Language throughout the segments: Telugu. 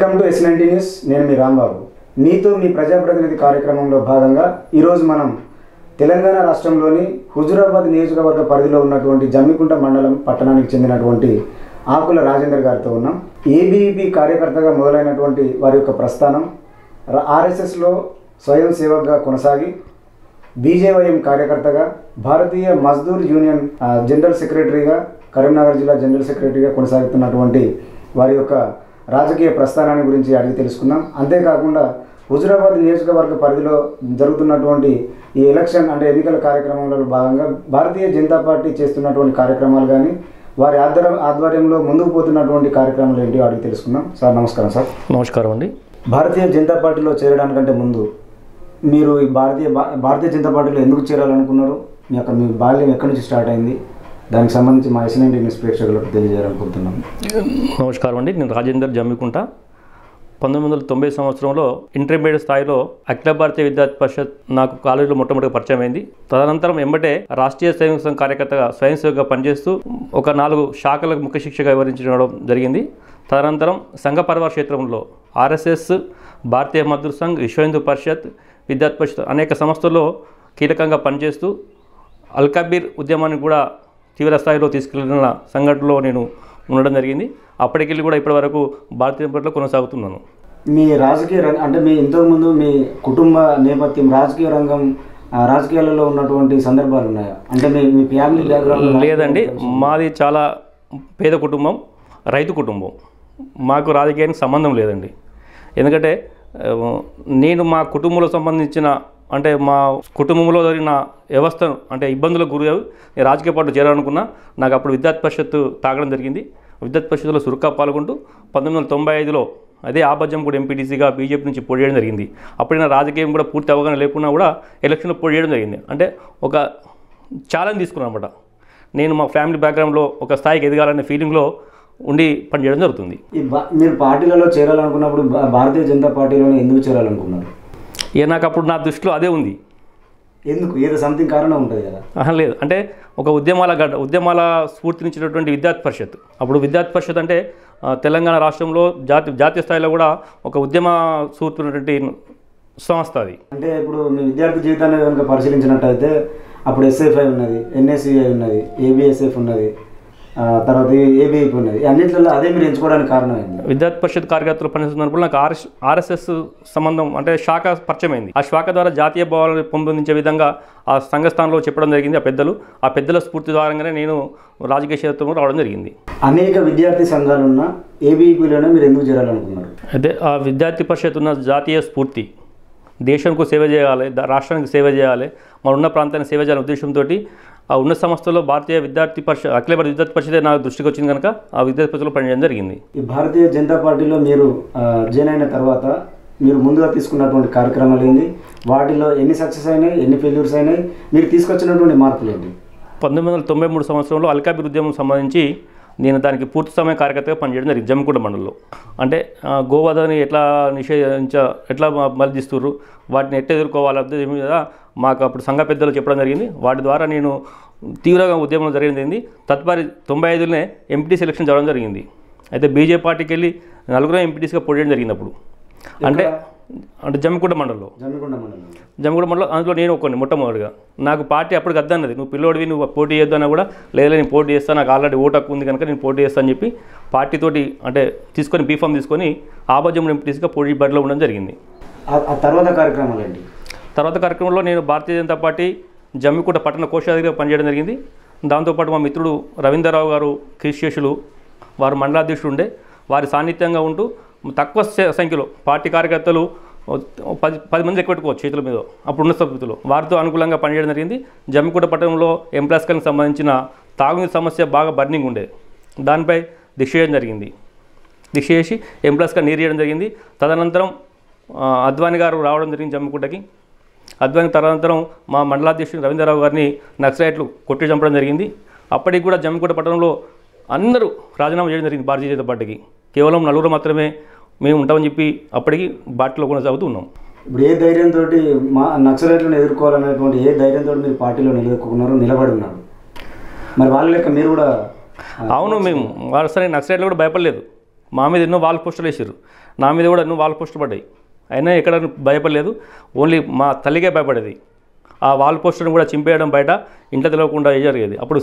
Welcome to S ninety news నేను మీ రాంబాబు మీతో మీ ప్రజాప్రతినిధి కార్యక్రమంలో భాగంగా ఈరోజు మనం తెలంగాణ రాష్ట్రంలోని హుజురాబాద్ నియోజకవర్గ పరిధిలో ఉన్నటువంటి జమ్మికుంట మండలం పట్టణానికి చెందినటువంటి ఆకుల రాజేందర్ గారితో ఉన్నాం ఏబీఈపీ కార్యకర్తగా మొదలైనటువంటి వారి యొక్క ప్రస్థానం ర- ఆర్ఎస్ఎస్లో స్వయం సేవక్గా కొనసాగి బీజేవైఎం కార్యకర్తగా భారతీయ మజ్దూర్ యూనియన్ ఆ, జనరల్ సెక్రటరీగా కరీంనగర్ జిల్లా జనరల్ సెక్రటరీగా కొనసాగుతున్నటువంటి వారి యొక్క రాజకీయ ప్రస్థానాన్ని గురించి అడిగి తెలుసుకుందాం అంతేకాకుండా హుజురాబాద్ నియోజకవర్గ పరిధిలో జరుగుతున్నటువంటి ఈ ఎలక్షన్ అంటే ఎన్నికల కార్యక్రమంలో భాగంగా భారతీయ జనతా పార్టీ చేస్తున్నటువంటి కార్యక్రమాలు కానీ వారి ఆధ్వర్యం ఆధ్వర్యంలో ముందుకు పోతున్నటువంటి కార్యక్రమాలు ఏంటి అడిగి తెలుసుకుందాం సార్ నమస్కారం సార్ నమస్కారం అండి భారతీయ జనతా పార్టీలో చేరడానికంటే ముందు మీరు ఈ భారతీయ భా- భారతీయ జనతా పార్టీలో ఎందుకు చేరాలనుకున్నారు మీ యొక్క మీ బాల్యం ఎక్కడి నుంచి స్టార్ట్ అయింది దానికి సంబంధించి మా ఎస్ఎన్ఎంటీ న్యూస్ ప్రేక్షకులకు తెలియజేయాలనుకుంటున్నాం నమస్కారం అండి నేను రాజేందర్ జమ్మికుంట పంతొమ్మిది వందల తొంభై సంవత్సరంలో ఇంటర్మీడియట్ స్థాయిలో అఖిల భారతీయ విద్యార్థి పరిషత్ నాకు కాలేజీలో మొట్టమొదటిగా పరిచయం అయింది తదనంతరం ఎంబటే రాష్ట్రీయ స్వయం సంఘ కార్యకర్తగా స్వయం సేవగా పనిచేస్తూ ఒక నాలుగు శాఖలకు ముఖ్య శిక్షగా వివరించడం జరిగింది తదనంతరం సంఘ పరివార క్షేత్రంలో ఆర్ఎస్ఎస్ భారతీయ మజ్దూర్ సంఘ్ విశ్వ హిందూ పరిషత్ విద్యార్థి పరిషత్ అనేక సంస్థల్లో కీలకంగా పనిచేస్తూ అల్కబీర్ ఉద్యమాన్ని కూడా తీవ్ర స్థాయిలో తీసుకెళ్లిన సంఘటనలో నేను ఉండడం జరిగింది అప్పటికెళ్ళి కూడా ఇప్పటి వరకు భారతీయ పార్టీలో కొనసాగుతున్నాను మీ రాజకీయ రంగం అంటే మీ ఇంతకుముందు మీ కుటుంబ నేపథ్యం రాజకీయ రంగం ఆ, రాజకీయాలలో ఉన్నటువంటి సందర్భాలు ఉన్నాయా అంటే మీ మీ ఫ్యామిలీ బ్యాక్గ్రౌండ్ లేదండి మాది చాలా పేద కుటుంబం రైతు కుటుంబం మాకు రాజకీయానికి సంబంధం లేదండి ఎందుకంటే ఆ, నేను మా కుటుంబంలో సంబంధించిన అంటే మా కుటుంబంలో జరిగిన వ్యవస్థను అంటే ఇబ్బందులకు గురి అయి నేను రాజకీయ పార్టీ చేరాలనుకున్నా నాకు అప్పుడు విద్యార్థి పరిషత్తు తాగడం జరిగింది విద్యార్థి పరిషత్తులో చురుగ్గా పాల్గొంటూ పంతొమ్మిది వందల తొంభై ఐదులో అదే ఆబజ్జం కూడా ఎంపీటీసీగా బీజేపీ నుంచి పోటీ చేయడం జరిగింది అప్పుడైనా రాజకీయం కూడా పూర్తి అవగాహన లేకున్నా కూడా ఎలక్షన్లో పోటీ చేయడం జరిగింది అంటే ఒక ఛాలెంజ్ తీసుకున్నాను అనమాట నేను మా ఫ్యామిలీ బ్యాక్గ్రౌండ్లో ఒక స్థాయికి ఎదగాలనే ఫీలింగ్లో ఉండి పనిచేయడం జరుగుతుంది ఈ బా- మీరు పార్టీలలో చేరాలనుకున్నప్పుడు భా- భారతీయ జనతా పార్టీలోనే ఎందుకు చేరాలనుకున్నారు ఇక నాకు అప్పుడు నా దృష్టిలో అదే ఉంది ఎందుకు ఏదో సంథింగ్ కారణం ఉంటుంది కదా ఆహా, లేదు అంటే ఒక ఉద్యమాల గడ్డ ఉద్యమాల స్ఫూర్తినిచ్చినటువంటి విద్యార్థి పరిషత్ అప్పుడు విద్యార్థి పరిషత్ అంటే ఆ, తెలంగాణ రాష్ట్రంలో జాతి జాతీయ స్థాయిలో కూడా ఒక ఉద్యమ స్ఫూర్తినటువంటి సంస్థ అది అంటే ఇప్పుడు మీ విద్యార్థి జీవితాన్ని కనుక పరిశీలించినట్టయితే అప్పుడు ఎస్ఎఫ్ఐ ఉన్నది ఎన్ఎస్సిఐ ఉన్నది ఏబిఎస్ఎఫ్ ఉన్నది ఆ, తర్వాత ఏబిఐపి ఉన్నది అన్నింటిలో అదే మీరు ఎంచుకోవడానికి కారణం ఏంటి విద్యార్థి పరిషత్ కార్యకర్తలు పనిచేస్తున్నప్పుడు నాకు ఆర్ఎస్ ఆర్ఎస్ఎస్ సంబంధం అంటే శాఖ పరిచయం అయింది ఆ శాఖ ద్వారా జాతీయ భావాలను పెంపొందించే విధంగా ఆ సంఘ స్థానంలో చెప్పడం జరిగింది ఆ పెద్దలు ఆ పెద్దల స్ఫూర్తి ద్వారానే నేను రాజకీయ క్షేత్రంలో రావడం జరిగింది అనేక విద్యార్థి సంఘాలు ఉన్న ఏబిఈపిలోనే మీరు ఎందుకు చేరాలనుకున్నారు అయితే ఆ విద్యార్థి పరిషత్ ఉన్న జాతీయ స్ఫూర్తి దేశానికి సేవ చేయాలి దా- రాష్ట్రానికి సేవ చేయాలి మన ఉన్న ప్రాంతానికి సేవ చేయాలనే ఉద్దేశంతో ఆ ఉన్న సంస్థలో భారతీయ విద్యార్థి పరిషత్ అఖిల భారత విద్యార్థి పరిషతే నా దృష్టికి వచ్చింది కనుక ఆ విద్యార్థి పరిషత్లో పనిచేయడం జరిగింది ఈ భారతీయ జనతా పార్టీలో మీరు ఆ, జాయిన్ అయిన తర్వాత మీరు ముందుగా తీసుకున్నటువంటి కార్యక్రమాలు ఏంటి వాటిలో ఎన్ని సక్సెస్ అయినాయి ఎన్ని ఫెయిల్యూర్స్ అయినాయి మీరు తీసుకొచ్చినటువంటి మార్పులు ఏంటి పంతొమ్మిది వందల తొంభై మూడు సంవత్సరంలో అల్కాబీర్ ఉద్యమం సంబంధించి నేను దానికి పూర్తి సమయ కార్యకర్తగా పనిచేయడం జరిగింది జమ్మికుంట మండలంలో అంటే ఆ, గోవధని ఎట్లా నిషేధించ ఎట్లా మ- మర్దిస్తుర్రు వాటిని ఎట్లా ఎదుర్కోవాలి అదే మీద మాకు అప్పుడు సంఘ పెద్దలు చెప్పడం జరిగింది వాటి ద్వారా నేను తీవ్రంగా ఉద్యమం జరిగింది తదుపరి తొంభై ఐదులోనే ఎంపీటీ సెలక్షన్ జరగడం జరిగింది అయితే బీజేపీ పార్టీకి వెళ్ళి నలుగురు ఎంపీటీస్గా పోటీ చేయడం జరిగింది అప్పుడు అంటే అంటే జమ్మికుంట మండలంలో జమ్మికొండ మండలం జమ్మగూడ మండలం అందులో నేను ఒకరిని మొట్టమొదటిగా నాకు పార్టీ అప్పటికి అద్దన్నది నువ్వు పిల్లోడివి నువ్వు పోటీ చేద్దానా కూడా లేదా నేను పోటీ చేస్తాను నాకు ఆల్రెడీ ఓటు హక్కు ఉంది కనుక నేను పోటీ చేస్తాను అని చెప్పి పార్టీతోటి అంటే తీసుకొని బీఫామ్ తీసుకొని ఆబాజం ఎంపీటీస్గా పోటీ బరిలో ఉండడం జరిగింది ఆ- ఆ తర్వాత కార్యక్రమాలు ఏంటి తర్వాత కార్యక్రమంలో నేను భారతీయ జనతా పార్టీ జమ్మికుంట పట్టణ కోశాధికారిగా పనిచేయడం జరిగింది దాంతోపాటు మా మిత్రుడు రవీంద్రరావు గారు క్రిస్టియసులు వారు మండలాధ్యక్షుడు ఉండే వారి సాన్నిధ్యంగా ఉంటూ తక్కువ స- సంఖ్యలో పార్టీ కార్యకర్తలు ఓ పది పది మంది ఎక్కువ పెట్టుకోవచ్చు చేతుల మీద అప్పుడున్న స్థితిలో వారితో అనుకూలంగా పనిచేయడం జరిగింది జమ్మికుంట పట్టణంలో ఎంప్లాస్కల్కి సంబంధించిన తాగునీటి సమస్య బాగా బర్నింగ్ ఉండే దానిపై దీక్ష చేయడం జరిగింది దీక్ష చేసి ఎంప్లాస్గా నీరు చేయడం జరిగింది తదనంతరం ఆ, అద్వాని గారు రావడం జరిగింది జమ్మికుంటకి అద్వాని తదనంతరం మా మండలాధ్యక్షుడు రవీంద్రరావు గారిని నక్సలైట్లు కొట్టి చంపడం జరిగింది అప్పటికి కూడా జమ్మికుంట పట్టణంలో అందరూ రాజీనామా చేయడం జరిగింది భారతీయ జనతా పార్టీకి కేవలం నలుగురు మాత్రమే మేము ఉంటామని చెప్పి అప్పటికి బాటలో కొనసాగుతూ ఉన్నాం ఇప్పుడు ఏ ధైర్యంతో మా నక్సలైట్లను ఎదుర్కోవాలనేటువంటి ఏ ధైర్యంతో మీరు పార్టీలో నిలదొక్కున్నారు నిలబడి ఉన్నారు మరి వాళ్ళ లెక్క మీరు కూడా అవును మేము వారు సరే నక్సలైట్లు కూడా భయపడలేదు మా మీద ఎన్నో వాళ్ళ పోస్టులు వేసారు నా మీద కూడా ఎన్నో వాల్ పోస్టులు పడ్డాయి అయినా ఎక్కడ భయపడలేదు ఓన్లీ మా తల్లికే భయపడేది ఆ వాల్ పోస్టర్ని కూడా చింపేయడం బయట ఇంట్లో తెలియకుండా ఏ జరిగేది అప్పుడు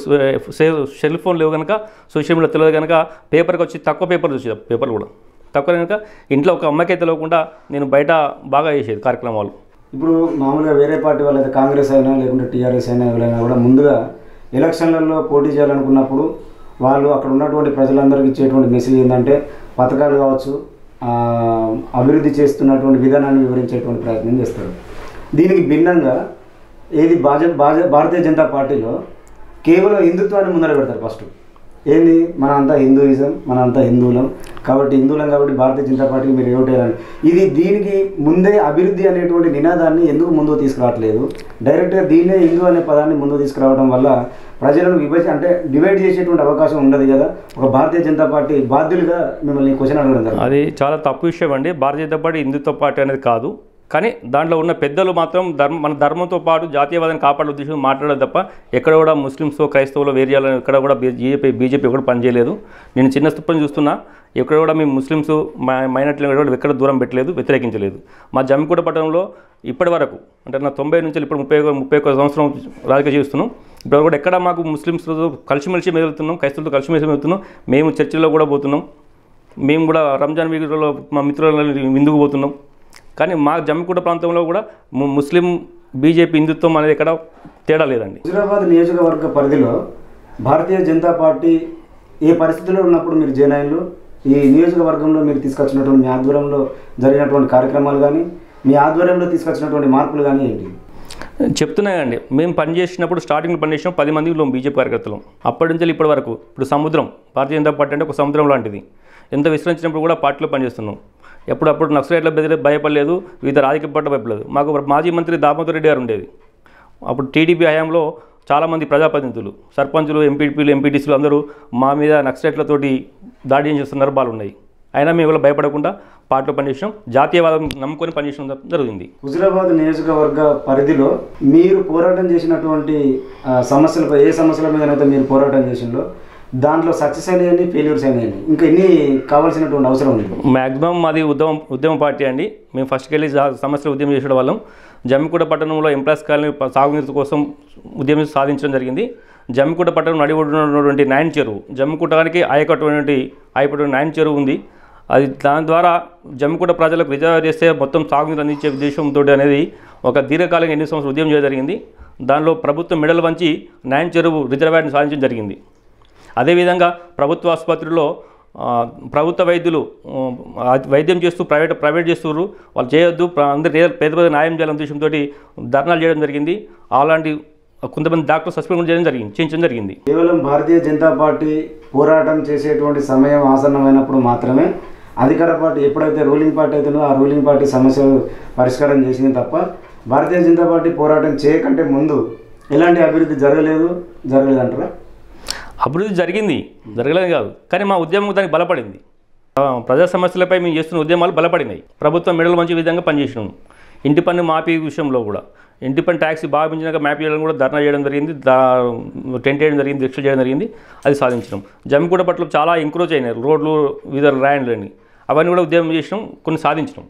సెల్ ఫోన్ లేవు కనుక సోషల్ మీడియా తెలియదు కనుక పేపర్కి వచ్చి తక్కువ పేపర్ చూసేది పేపర్లు కూడా తక్కువ కనుక ఇంట్లో ఒక అమ్మకే తెలియకుండా నేను బయట బాగా చేసేది కార్యక్రమాలు ఇప్పుడు మామూలుగా వేరే పార్టీ వాళ్ళు అయితే కాంగ్రెస్ అయినా లేకుంటే టీఆర్ఎస్ అయినా ఎవరైనా కూడా ముందుగా ఎలక్షన్లలో పోటీ చేయాలనుకున్నప్పుడు వాళ్ళు అక్కడ ఉన్నటువంటి ప్రజలందరికీ ఇచ్చేటువంటి మెసేజ్ ఏంటంటే పథకాలు కావచ్చు ఆ, అభివృద్ధి చేస్తున్నటువంటి విధానాన్ని వివరించేటువంటి ప్రయత్నం చేస్తారు దీనికి భిన్నంగా ఏది భాజ భాజ భారతీయ జనతా పార్టీలో కేవలం హిందుత్వాన్ని ముందర పెడతారు ఫస్ట్ ఏంది మన అంతా హిందూయిజం మన అంతా హిందువులం కాబట్టి హిందువులం కాబట్టి భారతీయ జనతా పార్టీకి మీరు ఓటేయాలని ఇది దీనికి ముందే అభివృద్ధి అనేటువంటి నినాదాన్ని ఎందుకు ముందుకు తీసుకురావట్లేదు డైరెక్ట్గా దీన్నే హిందూ అనే పదాన్ని ముందుకు తీసుకురావడం వల్ల ప్రజలను విభజ అంటే డివైడ్ చేసేటువంటి అవకాశం ఉండదు కదా ఒక భారతీయ జనతా పార్టీ బాధ్యులుగా మిమ్మల్ని క్వశ్చన్ అడగడం జరుగుతుంది. అది చాలా తప్పు విషయం అండి భారతీయ జనతా పార్టీ హిందుత్వ పార్టీ అనేది కాదు కానీ దాంట్లో ఉన్న పెద్దలు మాత్రం ధర్మ మన ధర్మంతో పాటు జాతీయవాదాన్ని కాపాడే ఉద్దేశం మాట్లాడదు తప్ప ఎక్కడ కూడా ముస్లిమ్స్ క్రైస్తవులు వేరే చేయాలని ఎక్కడ కూడా బీజేపీ బీజేపీ కూడా పనిచేయలేదు నేను చిన్న స్థితిని చూస్తున్నా ఎక్కడ కూడా మేము ముస్లిమ్స్ మైనార్టీలు కూడా ఎక్కడ దూరం పెట్టలేదు వ్యతిరేకించలేదు మా జమ్మికూట పట్టణంలో ఇప్పటి వరకు అంటే నా తొంభై నుంచి ఇప్పుడు ముప్పై ముప్పై ఒక్క సంవత్సరం రాజకీయ చేస్తున్నాం ఇప్పుడు కూడా ఎక్కడ మాకు ముస్లిమ్స్ కలిసిమెలిసి మెదులుతున్నాం క్రైస్తవులతో కలిసిమెలిసి మెదులుతున్నాం మేము చర్చిల్లో కూడా పోతున్నాం మేము కూడా రంజాన్ వీధిలో మా మిత్రుల విందుకు పోతున్నాం కానీ మా జమ్మికూట ప్రాంతంలో కూడా ము- ముస్లిం బీజేపీ హిందుత్వం అనేది ఎక్కడ తేడా లేదండి హుజురాబాద్ నియోజకవర్గ పరిధిలో భారతీయ జనతా పార్టీ ఏ పరిస్థితిలో ఉన్నప్పుడు మీరు జైనాయిలు ఈ నియోజకవర్గంలో మీరు తీసుకొచ్చినటువంటి మీ ఆధ్వర్యంలో జరిగినటువంటి కార్యక్రమాలు కానీ మీ ఆధ్వర్యంలో తీసుకొచ్చినటువంటి మార్పులు కానీ ఏంటి చెప్తున్నాయండి మేము పనిచేసినప్పుడు స్టార్టింగ్లో పనిచేసినాం పది మంది ఉన్నాం బీజేపీ కార్యకర్తలు అప్పటి నుంచి ఇప్పటి వరకు ఇప్పుడు సముద్రం భారతీయ జనతా పార్టీ అంటే ఒక సముద్రం లాంటిది ఎంత విస్తరించినప్పుడు కూడా పార్టీలో పనిచేస్తున్నాం ఎప్పుడప్పుడు నక్సలైట్ల బెదిరే భయపడలేదు వివిధ రాజకీయ పార్టీ భయపడలేదు మాకు మాజీ మంత్రి దామోదర్ రెడ్డి గారు ఉండేది అప్పుడు టీడీపీ హయాంలో చాలామంది ప్రజాప్రతినిధులు సర్పంచులు ఎంపీపీలు ఎంపీటీసీలు అందరూ మా మీద నక్సలైట్లతోటి దాడి చేసిన సందర్భాలు ఉన్నాయి అయినా మేము కూడా భయపడకుండా పార్టీలో పనిచేసినాం జాతీయవాదం నమ్ముకొని పనిచేయడం జరిగింది హుజురాబాద్ నియోజకవర్గ పరిధిలో మీరు పోరాటం చేసినటువంటి ఆ, సమస్యలపై ఏ సమస్యల మీదనైతే మీరు పోరాటం చేసిందో దాంట్లో సక్సెస్ అయినాయండి ఫెయిల్యూర్స్ అయినాయండి ఇంకా ఎన్ని కావాల్సినటువంటి అవసరం ఉంది మ్యాక్సిమం మాది ఉద్యమం ఉద్యమ పార్టీ అండి మేము ఫస్ట్కి వెళ్ళి జా- సమస్యలు ఉద్యమం చేసే వాళ్ళం జమ్మికూట పట్టణంలో ఎంప్లాయస్ కాలనీ ప- సాగునీరు కోసం ఉద్యమం సాధించడం జరిగింది జమ్మికూట పట్టణం నడిబడినటువంటి నాయన్ చెరువు జమ్మికూటానికి ఆయకటువంటి ఆయపటువంటి నాయన్ చెరువు ఉంది అది దాని ద్వారా జమ్మికూట ప్రజలకు రిజర్వ్ చేస్తే మొత్తం సాగునీరు అందించే ఉద్దేశంతో అనేది ఒక దీర్ఘకాలిక ఎన్ని సంవత్సరాలు ఉద్యమం చేయడం జరిగింది దానిలో ప్రభుత్వం మెడల్ వంచి నాయన్ చెరువు రిజర్వాయర్ని సాధించడం జరిగింది అదేవిధంగా ప్రభుత్వ ఆసుపత్రిలో ఆ, ప్రభుత్వ వైద్యులు ఆ, వైద్యం చేస్తూ ప్రైవేట్ ప్రైవేట్ చేస్తున్నారు వాళ్ళు చేయొద్దు ప్ర- అందరు పేద పేద పేద న్యాయం చేయాలనే ఉద్దేశంతో ధర్నాలు చేయడం జరిగింది అలాంటి కొంతమంది డాక్టర్ సస్పెండ్ చేయడం జరిగింది చేయించడం జరిగింది కేవలం భారతీయ జనతా పార్టీ పోరాటం చేసేటువంటి సమయం ఆసన్నమైనప్పుడు మాత్రమే అధికార పార్టీ ఎప్పుడైతే రూలింగ్ పార్టీ అవుతుందో ఆ రూలింగ్ పార్టీ సమస్యలు పరిష్కారం చేసింది తప్ప భారతీయ జనతా పార్టీ పోరాటం చేయకంటే ముందు ఎలాంటి అభివృద్ధి జరగలేదు జరగలేదు అంటారా అభివృద్ధి జరిగింది జరగలేదు కాదు కానీ మా ఉద్యమం దానికి బలపడింది ఆ, ప్రజా సమస్యలపై మేము చేస్తున్న ఉద్యమాలు బలపడినాయి ప్రభుత్వం మెడలు మంచి విధంగా పనిచేసినాం ఇంటి పన్ను మాఫీ విషయంలో కూడా ఇంటి పన్ను ట్యాక్స్ బాగా పెంచినాక మ్యాప్ చేయడం కూడా ధర్నా చేయడం జరిగింది దా టెంట్ చేయడం జరిగింది దీక్ష చేయడం జరిగింది అది సాధించినాం జమ్మిగూడ పట్ల చాలా ఎంక్రోచ్ అయినాయి రోడ్లు వివిధ ల్యాండ్లని అవన్నీ కూడా ఉద్యమం చేసినాం కొన్ని సాధించినాం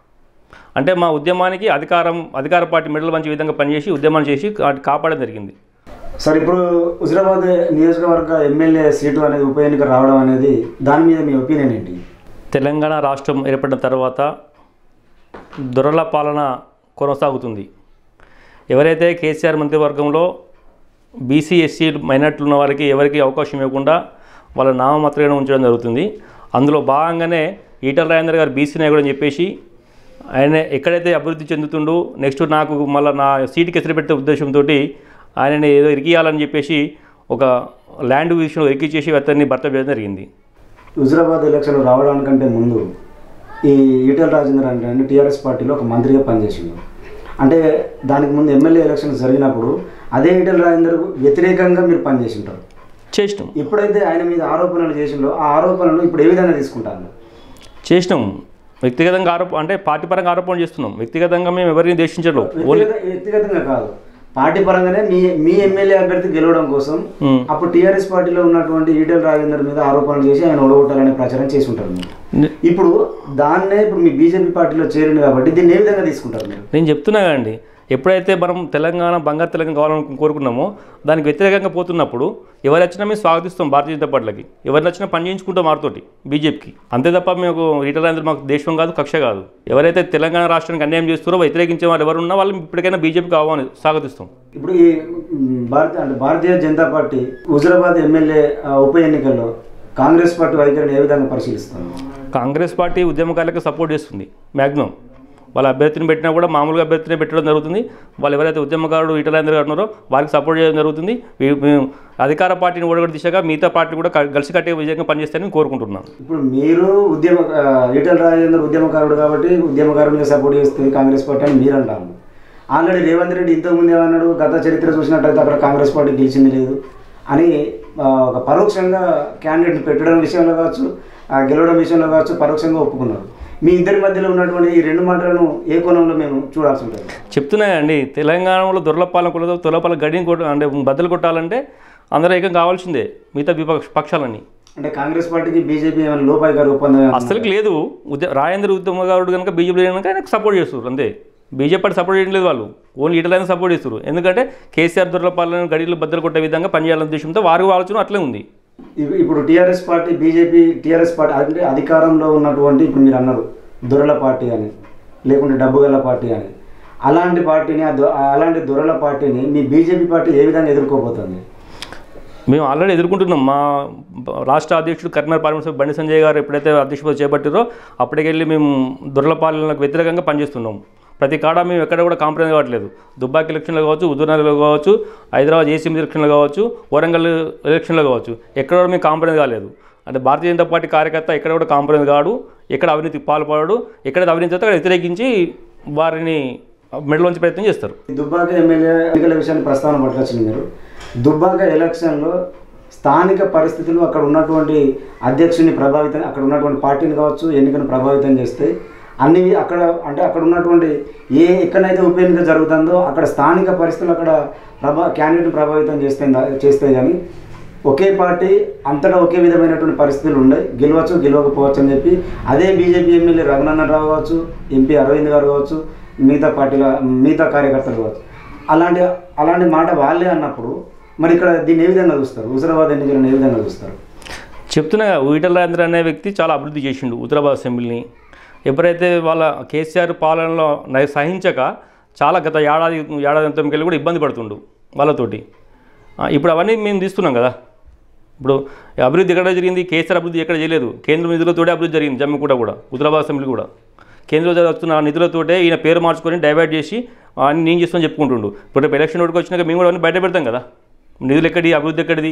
అంటే మా ఉద్యమానికి అధికారం అధికార పార్టీ మెడలు మంచి విధంగా పనిచేసి ఉద్యమాలు చేసి వాటిని కాపాడడం జరిగింది సార్ ఇప్పుడు హుజరాబాద్ నియోజకవర్గ ఎమ్మెల్యే సీటు అనేది ఉప ఎన్నిక రావడం అనేది దాని మీద మీ ఒపీనియన్ ఏంటి తెలంగాణ రాష్ట్రం ఏర్పడిన తర్వాత దొరల పాలన కొనసాగుతుంది ఎవరైతే కేసీఆర్ మంత్రివర్గంలో బీసీ ఎస్సీ మైనార్టీలు ఉన్న వారికి ఎవరికి అవకాశం ఇవ్వకుండా వాళ్ళ నామమాత్రంగా ఉంచడం జరుగుతుంది అందులో భాగంగానే ఈటల రాజేందర్ గారు బీసీ నాయకుడు అని చెప్పేసి ఆయన ఎక్కడైతే అభివృద్ధి చెందుతుండో నెక్స్ట్ నాకు మళ్ళీ నా సీటుకి ఎసరు పెట్టే ఉద్దేశంతో ఆయనని ఏదో ఇరికియాలని చెప్పేసి ఒక ల్యాండ్ విషయంలో ఇరికిచ్చేసి అతన్ని భర్త చేయడం జరిగింది హుజరాబాద్ ఎలక్షన్ రావడానికంటే ముందు ఈ ఈటెల రాజేంద్ర అంటే టీఆర్ఎస్ పార్టీలో ఒక మంత్రిగా పనిచేసిండు అంటే దానికి ముందు ఎమ్మెల్యే ఎలక్షన్స్ జరిగినప్పుడు అదే ఈటెల రాజేందర్ వ్యతిరేకంగా మీరు పనిచేసింటారు చేసినాం ఎప్పుడైతే ఆయన మీద ఆరోపణలు చేసిండో ఆ ఆరోపణలు ఇప్పుడు ఏ విధంగా తీసుకుంటారు చేసినాం వ్యక్తిగతంగా ఆరోపణ అంటే పార్టీ పరంగా ఆరోపణ చేస్తున్నాం వ్యక్తిగతంగా మేము ఎవరిని దేశించడం ఓన్లీ వ్యక్తిగత వ్యక్తిగతంగా కాదు పార్టీ పరంగానే మీ మీ ఎమ్మెల్యే అభ్యర్థి గెలవడం కోసం ఉమ్. అప్పుడు టీఆర్ఎస్ పార్టీలో ఉన్నటువంటి ఈటెల రాజేందర్ మీద ఆరోపణలు చేసి ఆయన ఓడగొట్టాలనే ప్రచారం చేసి ఉంటారు మీరు నే- ఇప్పుడు దాన్నే ఇప్పుడు మీ బీజేపీ పార్టీలో చేరింది కాబట్టి దీన్ని ఏ విధంగా తీసుకుంటారు మీరు నేను చెప్తున్నా కదండి ఎప్పుడైతే మనం తెలంగాణ బంగారు తెలంగాణ కావాలని కోరుకున్నామో దానికి వ్యతిరేకంగా పోతున్నప్పుడు ఎవరు వచ్చినా మేము స్వాగతిస్తాం భారతీయ జనతా పార్టీలకి ఎవరు నచ్చినా పని చేయించుకుంటాం మాతోటి బీజేపీకి అంతే తప్ప మేము రీటలందరూ మాకు దేశం కాదు కక్ష కాదు ఎవరైతే తెలంగాణ రాష్ట్రానికి అన్యాయం చేస్తారో వ్యతిరేకించే వాళ్ళు ఎవరు ఉన్నా వాళ్ళు ఇప్పటికైనా బీజేపీకి కావాలని స్వాగతిస్తాం ఇప్పుడు ఈ మ్, భారతీయ అంటే భారతీయ జనతా పార్టీ హుజరాబాద్ ఎమ్మెల్యే ఆ, ఉప ఎన్నికల్లో కాంగ్రెస్ పార్టీ వైఖరిని ఏ విధంగా పరిశీలిస్తారు కాంగ్రెస్ పార్టీ ఉద్యమకారులకు సపోర్ట్ చేస్తుంది మ్యాక్సిమం వాళ్ళ అభ్యర్థిని పెట్టినా కూడా మామూలుగా అభ్యర్థిని పెట్టడం జరుగుతుంది వాళ్ళు ఎవరైతే ఉద్యమకారుడు ఈటలేందర్ గారు ఉన్నారో వారికి సపోర్ట్ చేయడం జరుగుతుంది వీ- మేము అధికార పార్టీని ఓడగొట్టి దిశగా మిగతా పార్టీ కూడా క- కలిసి కట్టే విజయంగా పనిచేస్తారని కోరుకుంటున్నాను ఇప్పుడు మీరు ఉద్యమ ఆ, ఈటల రాజేందర్ ఉద్యమకారుడు కాబట్టి ఉద్యమకారుడిగా సపోర్ట్ చేస్తుంది కాంగ్రెస్ పార్టీ అని మీరు అంటారు ఆల్రెడీ రేవంత్ రెడ్డి ఇంతకుముందు ఏమన్నాడు గత చరిత్ర చూసినట్టయితే అక్కడ కాంగ్రెస్ పార్టీ గెలిచింది లేదు అని ఆ, ఒక పరోక్షంగా క్యాండిడేట్ పెట్టడం విషయంలో కావచ్చు ఆ, గెలవడం విషయంలో కావచ్చు పరోక్షంగా ఒప్పుకున్నారు మీ ఇద్దరి మధ్యలో ఉన్నటువంటి ఈ రెండు మాటలను ఏ కోణంలో మేము చూడాల్సి ఉంటుంది చెప్తున్నా అండి తెలంగాణలో దొరలపాలన కులతో దొరలపాల గడిని కొట్ట అంటే బద్దలు కొట్టాలంటే అందరూ ఏకం కావాల్సిందే మిగతా విపక్ష పక్షాలన్నీ అంటే కాంగ్రెస్ పార్టీకి బీజేపీ ఏమైనా లోపాయి గారు ఒప్పందం ఏమన్నా అసలుకి లేదు ఉద్య రాజేంద్ర ఉద్యమగారుడు కనుక బీజేపీ కనుక ఆయనకు సపోర్ట్ చేస్తారు అంతే బీజేపీ పార్టీ సపోర్ట్ చేయడం లేదు వాళ్ళు ఓన్లీ ఈటలైనా సపోర్ట్ చేస్తారు ఎందుకంటే కేసీఆర్ దొరలపాలను గడిలు బద్దలు కొట్టే విధంగా పనిచేయాలనే ఉద్దేశంతో వారి ఆలోచన అట్లే ఉంది ఇప్పు- ఇప్పుడు TRS party BJP TRS party అంటే అధికారంలో ఉన్నటువంటి ఇప్పుడు మీరు అన్నారు దొరల పార్టీ అని లేకుంటే డబ్బు గల పార్టీ అని అలాంటి పార్టీని ఆ దొ- అలాంటి దొరల పార్టీని మీ బీజేపీ పార్టీ ఏ విధంగా ఎదుర్కోబోతుంది మేము ఆల్రెడీ ఎదుర్కొంటున్నాం మా రాష్ట్ర అధ్యక్షుడు కరీంనగర్ పార్లమెంట్ సభ్యుడు బండి సంజయ్ గారు ఎప్పుడైతే అధ్యక్షుడు చేపట్టారో అప్పటికెళ్ళి మేము దొరలపాలనకు వ్యతిరేకంగా పనిచేస్తున్నాం ప్రతి కాడ మేము ఎక్కడ కూడా కాంప్రమైజ్ కావట్లేదు దుబ్బాకి ఎలక్షన్లో కావచ్చు హుజూర్నగర్లో కావచ్చు హైదరాబాద్ ఏసీఎం ఎలక్షన్లో కావచ్చు వరంగల్ ఎలక్షన్లో కావచ్చు ఎక్కడ కూడా మేము కాంప్రమైజ్ కాలేదు అంటే భారతీయ జనతా పార్టీ కార్యకర్త ఎక్కడ కూడా కాంప్రమైజ్ కాడు ఎక్కడ అవినీతికి పాల్పడాడు ఎక్కడ అవినీతి అయితే అక్కడ వ్యతిరేకించి వారిని మెడలోంచి ప్రయత్నం చేస్తారు దుబ్బాక ఎమ్మెల్యే ఎన్నికల విషయాన్ని ప్రస్తావన పట్టుకొచ్చింది మీరు దుబ్బాక ఎలక్షన్లో స్థానిక పరిస్థితులు అక్కడ ఉన్నటువంటి అధ్యక్షుని ప్రభావితం అక్కడ ఉన్నటువంటి పార్టీని కావచ్చు ఎన్నికను ప్రభావితం చేస్తే అన్ని అక్కడ అంటే అక్కడ ఉన్నటువంటి ఏ ఎక్కడైతే ఉప ఎన్నిక జరుగుతుందో అక్కడ స్థానిక పరిస్థితులు అక్కడ ప్రభా క్యాండిడేట్ని ప్రభావితం చేస్తే చేస్తే కానీ ఒకే పార్టీ అంతటా ఒకే విధమైనటువంటి పరిస్థితులు ఉన్నాయి గెలవచ్చు గెలవకపోవచ్చు అని చెప్పి అదే బీజేపీ ఎమ్మెల్యే రఘునందన్ రావు కావచ్చు ఎంపీ అరవింద్ గారు కావచ్చు మిగతా పార్టీల మిగతా కార్యకర్తలు కావచ్చు అలాంటి అలాంటి మాట వాళ్ళే అన్నప్పుడు మరి ఇక్కడ దీన్ని ఏ విధంగా చూస్తారు హుజరాబాద్ ఎన్నికలను ఏ విధంగా చూస్తారు చెప్తున్నా ఈటల రాజేంద్ర అనే వ్యక్తి చాలా అభివృద్ధి చేసిండు హుజరాబాద్ అసెంబ్లీని ఎవరైతే వాళ్ళ కేసీఆర్ పాలనలో నై- సహించక చాలా గత ఏడాది ఏడాది అంతం వెళ్ళి కూడా ఇబ్బంది పడుతుండు వాళ్ళతోటి ఆ, ఇప్పుడు అవన్నీ మేము తీస్తున్నాం కదా ఇప్పుడు అభివృద్ధి ఎక్కడ జరిగింది కేసీఆర్ అభివృద్ధి ఎక్కడ చేయలేదు కేంద్ర నిధులతోటే అభివృద్ధి జరిగింది జమ్మూ కూడా కూడా హుజరాబాద్ అసెంబ్లీ కూడా కేంద్రంలో వస్తున్న ఆ నిధులతోటే ఈయన పేరు మార్చుకొని డైవర్ట్ చేసి ఆ, అన్ని నేను చేస్తామని చెప్పుకుంటుండు ఇప్పుడు రేపు ఎలక్షన్ ఓటుకు వచ్చినాక మేము కూడా అవన్నీ బయట పెడతాం కదా నిధులు ఎక్కడి అభివృద్ధి ఎక్కడిది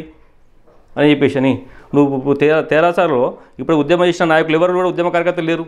అని చెప్పేసి అని నువ్వు తే తెరాసాలో ఇప్పుడు ఉద్యమం చేసిన నాయకులు ఎవరు కూడా ఉద్యమ కార్యకర్తలు లేరు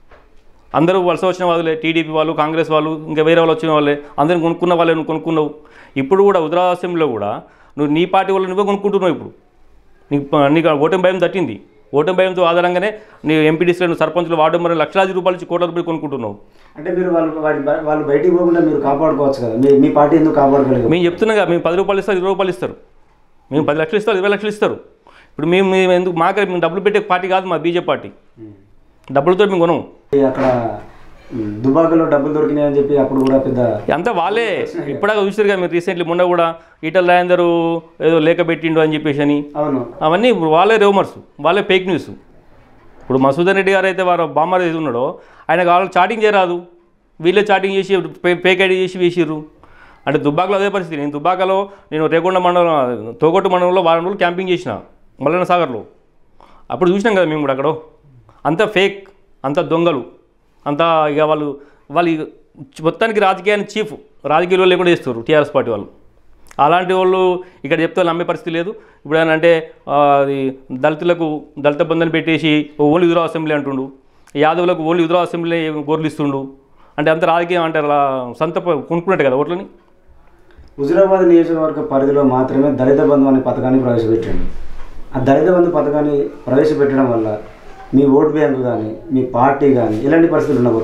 అందరూ వలస వచ్చిన వాళ్ళే టీడీపీ వాళ్ళు కాంగ్రెస్ వాళ్ళు ఇంకా వేరే వాళ్ళు వచ్చిన వాళ్ళే అందరిని కొనుక్కున్న వాళ్ళే నువ్వు కొనుక్కున్నావు ఇప్పుడు కూడా ఉత్తరా అసెంబ్లీలో కూడా నువ్వు నీ పార్టీ వాళ్ళు నువ్వే కొనుక్కుంటున్నావు ఇప్పుడు నీకు ప- నీకు ఆ ఓటమి భయం తట్టింది ఓటమి భయంతో ఆధారంగానే నీ ఎంపీడీసీలను సర్పంచులు వార్డు మరి లక్షలాది రూపాయలు ఇచ్చి కోట్ల రూపాయలు కొనుక్కుంటున్నావు అంటే మీరు వాళ్ళు వాటి బ- వాళ్ళు బయటికి పోకుండా మీరు కాపాడుకోవచ్చు కదా మీ మీ పార్టీ ఎందుకు కాపాడుకోలేదు మేము చెప్తున్నాం కదా మేము పది రూపాయలు ఇస్తారు ఇరవై రూపాయలు ఇస్తారు మేము పది లక్షలు ఇస్తారు ఇరవై లక్షలు ఇస్తారు ఇప్పుడు మేము మేము ఎందుకు మాకే మేము డబ్బులు పెట్టే పార్టీ కాదు మా బీజేపీ పార్టీ డబ్బులతో మేము కొనం అక్కడ ఉమ్, దుబాకలో డబ్బులు దొరికినాయని చెప్పి అప్పుడు కూడా పెద్ద అంతా వాళ్ళే ఇప్పుడాక చూసారు కదా మీరు రీసెంట్లీ మొన్న కూడా ఈటల రాజేందరు ఏదో లేఖ పెట్టిండు అని చెప్పేసి అని అవును అవన్నీ ఇప్పుడు వాళ్ళే రూమర్స్ వాళ్ళే ఫేక్ న్యూస్ ఇప్పుడు మసూదన్ రెడ్డి గారు అయితే వారు బామ్మర్ ఏది ఉన్నాడో ఆయన వాళ్ళు చాటింగ్ చేయరాదు వీళ్ళే చాటింగ్ చేసి ఫే- ఫేక్ ఐడి చేసి వేసిర్రు అంటే దుబ్బాకలో అదే పరిస్థితి నేను దుబ్బాకలో నేను రేకొండ మండలం తోగొట్టు మండలంలో వారం రోజులు క్యాంపింగ్ చేసిన మల్లన్న సాగర్లో అప్పుడు చూసినాం కదా మేము కూడా అక్కడ అంతా ఫేక్ అంతా దొంగలు అంతా ఇక వాళ్ళు వాళ్ళు ఇక మొత్తానికి రాజకీయాన్ని చీఫ్ రాజకీయాలు లేకుండా చేస్తారు టీఆర్ఎస్ పార్టీ వాళ్ళు అలాంటి వాళ్ళు ఇక్కడ చెప్తే వాళ్ళు నమ్మే పరిస్థితి లేదు ఇప్పుడు ఏమన్నా అంటే ఆ, అది దళితులకు దళిత బంధుని పెట్టేసి ఓన్లీ ఉదురా అసెంబ్లీ అంటుండు యాదవులకు ఓన్లీ ఉదురా అసెంబ్లీ గోర్లు ఇస్తుండు అంటే అంత రాజకీయం అంటే అలా సొంత ప- కొనుక్కున్నట్టు కదా ఓట్లని హుజురాబాద్ నియోజకవర్గ పరిధిలో మాత్రమే దళిత బంధు అనే పథకాన్ని ప్రవేశపెట్టండి ఆ దళిత బంధు పథకాన్ని ప్రవేశపెట్టడం వల్ల మీ ఓట్ బ్యాంకు కానీ మీ పార్టీ కానీ ఎలాంటి పరిస్థితులు ఉండబోతున్నాయి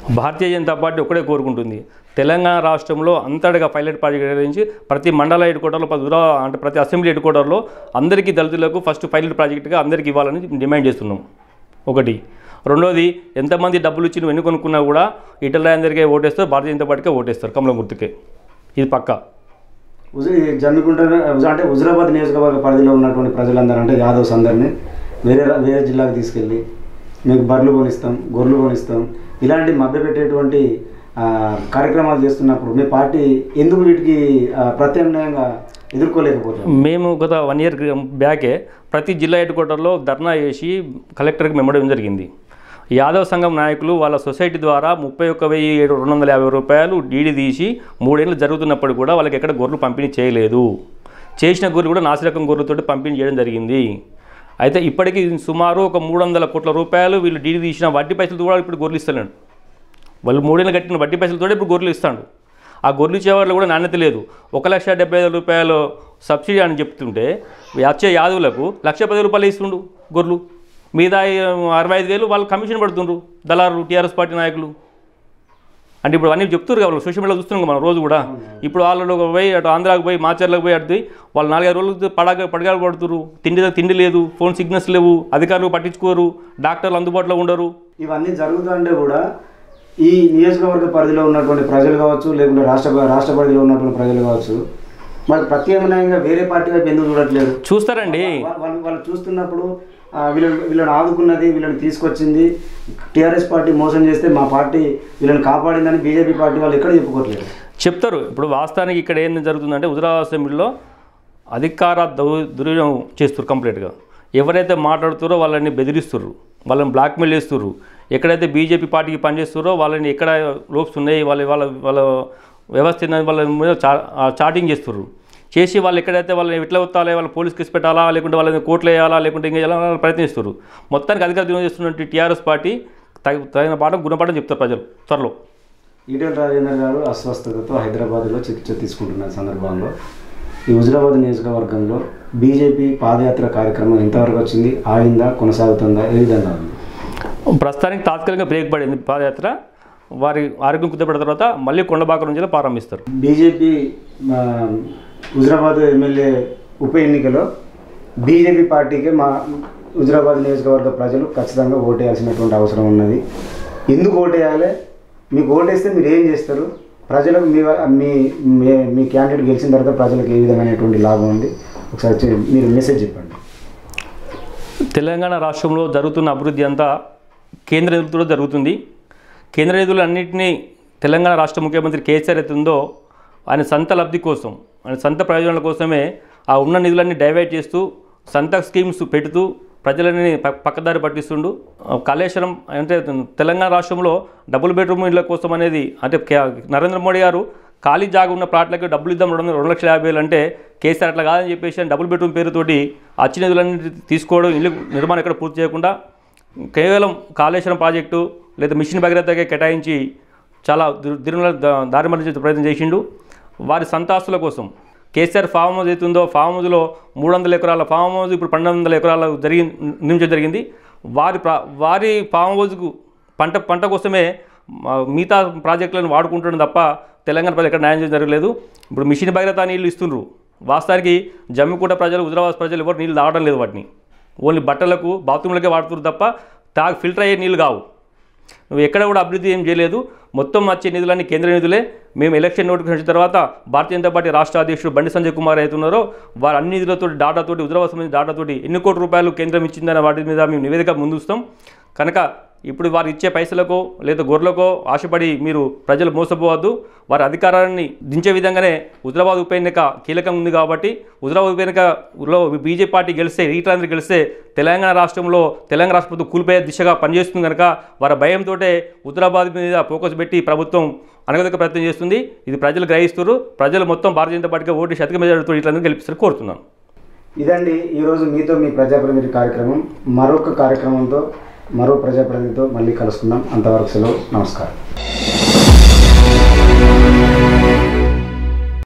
భారతీయ జనతా పార్టీ ఒకటే కోరుకుంటుంది తెలంగాణ రాష్ట్రంలో అంతటగా పైలట్ ప్రాజెక్ట్ నిర్వహించి ప్రతి మండల హెడ్ క్వార్టర్లో ప్రతి జిల్లా అంటే ప్రతి అసెంబ్లీ హెడ్ క్వార్టర్లో అందరికీ దళితులకు ఫస్ట్ పైలట్ ప్రాజెక్టుగా అందరికీ ఇవ్వాలని డిమాండ్ చేస్తున్నాం ఒకటి రెండోది ఎంతమంది డబ్బులు ఇచ్చి నువ్వు ఎన్ని కొనుక్కున్నా కూడా ఇటల అందరికీ ఓటేస్తారు భారతీయ జనతా పార్టీకే ఓటేస్తారు కమలం గుర్తుకే ఇది పక్కా హుజు జమ్మికుంట అంటే హుజురాబాద్ నియోజకవర్గ పరిధిలో ఉన్నటువంటి ప్రజలందరూ అంటే యాదవ్స్ అందరినీ వేరే రా- వేరే జిల్లాకు తీసుకెళ్ళి మీకు బర్రెలు కొనిస్తాం గొర్రెలు కొనిస్తాం ఇలాంటి మభ్యపెట్టేటువంటి ఆ, కార్యక్రమాలు చేస్తున్నప్పుడు మీ పార్టీ ఎందుకు వీటికి ఆ, ప్రత్యామ్నాయంగా ఎదుర్కోలేకపోతుంది మేము గత వన్ ఇయర్ బ్యాకే ప్రతి జిల్లా హెడ్ క్వార్టర్లో ధర్నా చేసి కలెక్టర్కి మెమ్మడం జరిగింది యాదవ్ సంఘం నాయకులు వాళ్ళ సొసైటీ ద్వారా ముప్పై ఒక్క వెయ్యి ఏడు రెండు వందల యాభై రూపాయలు డీడీ తీసి మూడేళ్ళు జరుగుతున్నప్పుడు కూడా వాళ్ళకి ఎక్కడ గొర్రెలు పంపిణీ చేయలేదు చేసిన గొర్రెలు కూడా నాసిరకం గొర్రెలతో పంపిణీ చేయడం జరిగింది అయితే ఇప్పటికీ సుమారు ఒక మూడు వందల కోట్ల రూపాయలు వీళ్ళు డీడీ తీసిన వడ్డీ పైసలు కూడా ఇప్పుడు గొర్రెలు ఇస్తలేడు వాళ్ళు మూడేళ్ళు కట్టిన వడ్డీ పైసలతో ఇప్పుడు గొర్రెలు ఇస్తాడు ఆ గొర్రెలు ఇచ్చేవాళ్ళు కూడా నాణ్యత లేదు ఒక లక్ష డెబ్బై ఐదు రూపాయలు సబ్సిడీ అని చెప్తుంటే వచ్చే యాదవులకు లక్ష పది రూపాయలు ఇస్తుండు గొర్రెలు మీద అరవై ఐదు వేలు వాళ్ళు కమిషన్ పడుతుండ్రు దళారులు టీఆర్ఎస్ పార్టీ నాయకులు అంటే ఇప్పుడు అన్నీ చెప్తున్నారు కదా వాళ్ళు సోషల్ మీడియాలో చూస్తున్నాం మనం రోజు కూడా ఇప్పుడు వాళ్ళు పోయి అటు ఆంధ్రాకి పోయి మాచర్లకు పోయి అటు వాళ్ళు నాలుగైదు రోజులు పడగ పడగాలు పడుతురు తిండి తిండి లేదు ఫోన్ సిగ్నల్స్ లేవు అధికారులు పట్టించుకోరు డాక్టర్లు అందుబాటులో ఉండరు ఇవన్నీ జరుగుతుంటే కూడా ఈ నియోజకవర్గ పరిధిలో ఉన్నటువంటి ప్రజలు కావచ్చు లేకుంటే రాష్ట్ర రాష్ట్ర పరిధిలో ఉన్నటువంటి ప్రజలు కావచ్చు మరి ప్రత్యామ్నాయంగా వేరే పార్టీ వైపు ఎందుకు చూడట్లేదు చూస్తారండి వా- వాళ్ళు వాళ్ళు చూస్తున్నప్పుడు ఆ, వీళ్ళని వీళ్ళని ఆదుకున్నది వీళ్ళని తీసుకొచ్చింది టీఆర్ఎస్ పార్టీ మోసం చేస్తే మా పార్టీ వీళ్ళని కాపాడిందని బీజేపీ పార్టీ వాళ్ళు ఎక్కడ చెప్పుకోవట్లేదు చెప్తారు ఇప్పుడు వాస్తవానికి ఇక్కడ ఏం జరుగుతుందంటే హుజరాబాద్ అసెంబ్లీలో అధికార దౌ దుర్వినియోగం చేస్తారు కంప్లీట్గా ఎవరైతే మాట్లాడుతారో వాళ్ళని బెదిరిస్తుర్రు వాళ్ళని బ్లాక్మెయిల్ చేస్తుర్రు ఎక్కడైతే బీజేపీ పార్టీకి పనిచేస్తారో వాళ్ళని ఎక్కడ లోప్స్ ఉన్నాయి వాళ్ళ వాళ్ళ వాళ్ళ వ్యవస్థ ఏందని వాళ్ళ మీద చా ఆ చాటింగ్ చేస్తుర్రు చేసి వాళ్ళు ఎక్కడైతే వాళ్ళని ఎట్లా వస్తాలే వాళ్ళ పోలీస్ కేసు పెట్టాలా లేకుంటే వాళ్ళని కోర్టులో వేయాలా లేకుంటే ఇంకా ఎలా ప్రయత్నిస్తారు మొత్తానికి అధికార దుర్వినియోగం చేస్తున్నట్టు టీఆర్ఎస్ పార్టీ తగ తగిన పాఠం గుణపాఠం చెప్తారు ప్రజలు త్వరలో ఈటెల రాజేందర్ గారు అస్వస్థతతో హైదరాబాద్లో చికిత్స తీసుకుంటున్న సందర్భంలో ఈ హుజరాబాద్ నియోజకవర్గంలో బీజేపీ పాదయాత్ర కార్యక్రమం ఎంతవరకు వచ్చింది ఆగిందా కొనసాగుతుందా ఏ విధంగా ఉంది ప్రస్తుతానికి తాత్కాలికంగా బ్రేక్ పడింది పాదయాత్ర వారి ఆరోగ్యం కుదపడిన తర్వాత మళ్ళీ కొండబాక నుంచి ప్రారంభిస్తారు బీజేపీ ఆ, హుజరాబాద్ ఎమ్మెల్యే ఉప ఎన్నికలో బీజేపీ పార్టీకి మా హుజరాబాద్ నియోజకవర్గ ప్రజలు ఖచ్చితంగా ఓటేయాల్సినటువంటి అవసరం ఉన్నది ఎందుకు ఓటేయాలి మీకు ఓటేస్తే మీరు ఏం చేస్తారు ప్రజలకు మీ మీ మీ- మీ క్యాండిడేట్ గెలిచిన తర్వాత ప్రజలకు ఏ విధమైనటువంటి లాభం ఉంది ఒకసారి చె- మీరు మెసేజ్ చెప్పండి తెలంగాణ రాష్ట్రంలో జరుగుతున్న అభివృద్ధి అంతా కేంద్ర నిధులతో జరుగుతుంది కేంద్ర నిధులన్నింటినీ తెలంగాణ రాష్ట్ర ముఖ్యమంత్రి కేసీఆర్ అయితే ఉందో ఆయన సొంత లబ్ధి కోసం ఆయన సొంత ప్రయోజనాల కోసమే ఆ ఉన్న నిధులన్నీ డైవర్ట్ చేస్తూ సొంత స్కీమ్స్ పెడుతూ ప్రజలని ప- పక్కదారి పట్టిస్తుండు ఆ, కాళేశ్వరం అంటే తెలంగాణ రాష్ట్రంలో డబుల్ బెడ్రూమ్ ఇళ్ళ కోసం అనేది అంటే కే- నరేంద్ర మోడీ గారు ఖాళీ జాగా ఉన్న ప్లాట్లకి డబ్బులు ఇద్దాం రెండు వందల- రెండు లక్షల యాభై వేలు అంటే కేసీఆర్ అట్లా కాదని చెప్పేసి ఆయన డబుల్ బెడ్రూమ్ పేరుతోటి అచ్చి నిధులన్నీ తీసుకోవడం ఇల్లు నిర్మాణం ఎక్కడ పూర్తి చేయకుండా కేవలం కాళేశ్వరం ప్రాజెక్టు లేదా మిషన్ భగీరథకి కేటాయించి చాలా దిర్- దిరుల దా- దారి మళ్ళించే ప్రయత్నం చేసిండు వారి సంతాస్తుల కోసం కేసీఆర్ ఫామ్ హౌస్ అవుతుందో ఫామ్ హౌస్లో మూడు వందల ఎకరాల ఫామ్ హౌస్ ఇప్పుడు పన్నెండు వందల ఎకరాల జరిగి నిర్మించడం జరిగింది వారి ప్రా వారి ఫామ్ హౌస్కు పంట పంట కోసమే మా మిగతా ప్రాజెక్టులను వాడుకుంటున్నాం తప్ప తెలంగాణ ప్రజలు ఎక్కడ న్యాయం చేయడం జరగలేదు ఇప్పుడు మిషన్ భగీరథ నీళ్ళు ఇస్తుండ్రు వాస్తవానికి జమ్మికూట ప్రజలు హుజరాబాద్ ప్రజలు ఎవరు నీళ్ళు తాగడం లేదు వాటిని ఓన్లీ బట్టలకు బాత్రూమ్లకే వాడుతున్నారు తప్ప తాగి ఫిల్టర్ అయ్యే నీళ్ళు కావు నువ్వు ఎక్కడ కూడా అభివృద్ధి ఏం చేయలేదు మొత్తం వచ్చే నిధులన్నీ కేంద్ర నిధులే మేము ఎలక్షన్ నోటిఫికేషన్ వచ్చిన తర్వాత భారతీయ జనతా పార్టీ రాష్ట్ర అధ్యక్షుడు బండి సంజయ్ కుమార్ అవుతున్నారో వారు అన్ని నిధులతో డాటాతోటి హుజరాబాద్ సంబంధించిన డాటాతోటి ఎన్ని కోట్ల రూపాయలు కేంద్రం ఇచ్చిందనే వాటి మీద మేము నివేదిక ముందుస్తాం కనుక ఇప్పుడు వారు ఇచ్చే పైసలకో లేదా గొర్రెలకో ఆశపడి మీరు ప్రజలు మోసపోవద్దు వారి అధికారాన్ని దించే విధంగానే హుజరాబాద్ ఉప ఎన్నిక కీలకం ఉంది కాబట్టి హుజరాబాద్ ఉప ఎన్నికలో బీజేపీ పార్టీ గెలిస్తే ఈటలందరూ గెలిస్తే తెలంగాణ రాష్ట్రంలో తెలంగాణ రాష్ట్ర ప్రభుత్వం కూలిపోయే దిశగా పనిచేస్తుంది కనుక వారి భయంతో హుజరాబాద్ మీద ఫోకస్ పెట్టి ప్రభుత్వం అనగదొక్క ప్రయత్నం చేస్తుంది ఇది ప్రజలు గ్రహిస్తున్నారు ప్రజలు మొత్తం భారతీయ జనతా పార్టీగా ఓటు శతక మెజార్టీతో ఇట్లందరూ గెలిపిస్తారు కోరుతున్నాను ఇదండి ఈరోజు మీతో మీ ప్రజాప్రతినిధి కార్యక్రమం మరొక కార్యక్రమంతో మరో ప్రజాప్రతినిధితో మళ్ళీ కలుసుకుందాం అంతవరకు సెలవు నమస్కారం